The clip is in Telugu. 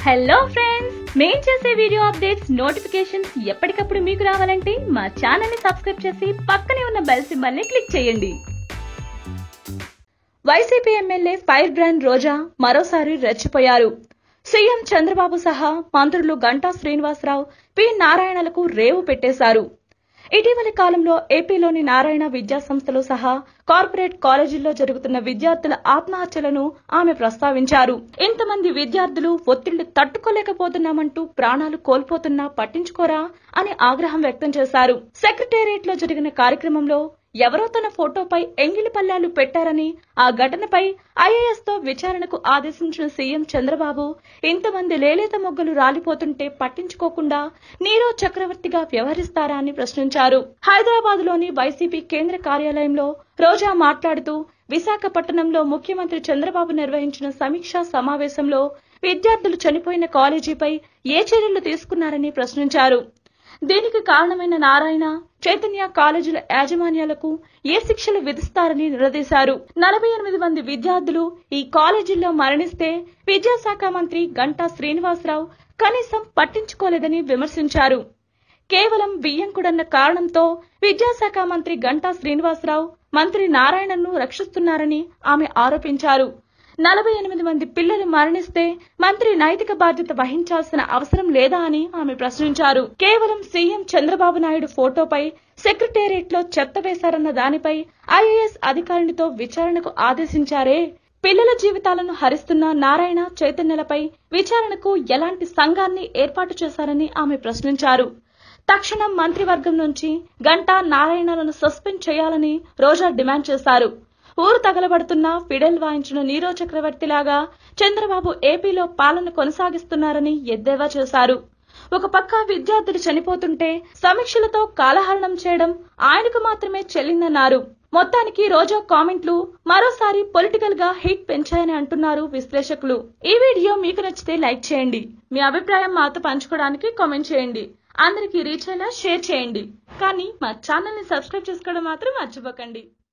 హలో ఫ్రెండ్స్ మేం చేసే వీడియో అప్డేట్స్ నోటిఫికేషన్స్ ఎప్పటికప్పుడు మీకు రావాలంటే మా ఛానల్ ని సబ్స్క్రైబ్ చేసి పక్కనే ఉన్న బెల్ సింబల్ ని క్లిక్ చేయండి YCP MLA firebrand Roja మరోసారి రెచ్చిపోయారు సీఎం చంద్రబాబు సహా మంత్రులు గంటా శ్రీనివాసరావు పి నారాయణలకు రేవు పెట్టేశారు ఇటీవలి కాలంలో ఏపీలోని నారాయణ విద్యా సంస్థలు సహా కార్పొరేట్ కాలేజీల్లో జరుగుతున్న విద్యార్థుల ఆత్మహత్యలను ఆమె ప్రస్తావించారు ఇంతమంది విద్యార్థులు ఒత్తిళ్లు తట్టుకోలేకపోతున్నామంటూ ప్రాణాలు కోల్పోతున్నా పట్టించుకోరా అని ఆగ్రహం వ్యక్తం చేశారు సెక్రటేరియట్ లో జరిగిన కార్యక్రమంలో ఎవరో తన ఫోటోపై ఎంగిలి పల్లాలు పెట్టారని ఆ ఘటనపై ఐఏఎస్ తో విచారణకు ఆదేశించిన సీఎం చంద్రబాబు ఇంతమంది లేలేత మొగ్గలు రాలిపోతుంటే పట్టించుకోకుండా నీరో చక్రవర్తిగా వ్యవహరిస్తారా అని ప్రశ్నించారు హైదరాబాద్ లోని వైసీపీ కేంద్ర కార్యాలయంలో రోజా మాట్లాడుతూ విశాఖపట్నంలో ముఖ్యమంత్రి చంద్రబాబు నిర్వహించిన సమీక్షా సమావేశంలో విద్యార్థులు చనిపోయిన కాలేజీపై ఏ చర్యలు తీసుకున్నారని ప్రశ్నించారు దీనికి కారణమైన నారాయణ చైతన్య కాలేజీల యాజమాన్యాలకు ఏ శిక్షలు విధిస్తారని నిలదీశారు నలభై ఎనిమిది మంది విద్యార్థులు ఈ కాలేజీల్లో మరణిస్తే విద్యాశాఖ మంత్రి గంటా శ్రీనివాసరావు కనీసం పట్టించుకోలేదని విమర్శించారు కేవలం బియ్యంకుడన్న కారణంతో విద్యాశాఖ మంత్రి గంటా శ్రీనివాసరావు మంత్రి నారాయణను రక్షిస్తున్నారని ఆమె ఆరోపించారు నలభై ఎనిమిది మంది పిల్లలు మరణిస్తే మంత్రి నైతిక బాధ్యత వహించాల్సిన అవసరం లేదా అని ఆమె ప్రశ్నించారు కేవలం సీఎం చంద్రబాబు నాయుడు ఫోటోపై సెక్రటేరియట్ లో చెత్త వేశారన్న దానిపై ఐఏఎస్ అధికారినితో విచారణకు ఆదేశించారే పిల్లల జీవితాలను హరిస్తున్న నారాయణ చైతన్యలపై విచారణకు ఎలాంటి సంఘాన్ని ఏర్పాటు చేశారని ఆమె ప్రశ్నించారు తక్షణం మంత్రివర్గం నుంచి గంటా నారాయణలను సస్పెండ్ చేయాలని రోజా డిమాండ్ చేశారు ఊరు తగలబడుతున్న ఫిడెల్ వాయించిన నీరో చక్రవర్తిలాగా చంద్రబాబు ఏపీలో పాలన కొనసాగిస్తున్నారని ఎద్దేవా చేశారు ఒక పక్క విద్యార్థులు చనిపోతుంటే సమీక్షలతో కాలహరణం చేయడం ఆయనకు మాత్రమే చెల్లిందన్నారు మొత్తానికి రోజా కామెంట్లు మరోసారి పొలిటికల్ గా హిట్ పెంచాయని అంటున్నారు విశ్లేషకులు ఈ వీడియో మీకు నచ్చితే లైక్ చేయండి మీ అభిప్రాయం మాతో పంచుకోవడానికి కామెంట్ చేయండి అందరికీ రీచ్ అయ్యేలా షేర్ చేయండి కానీ మా ఛానల్ ని సబ్స్క్రైబ్ చేసుకోవడం మాత్రం మర్చిపోకండి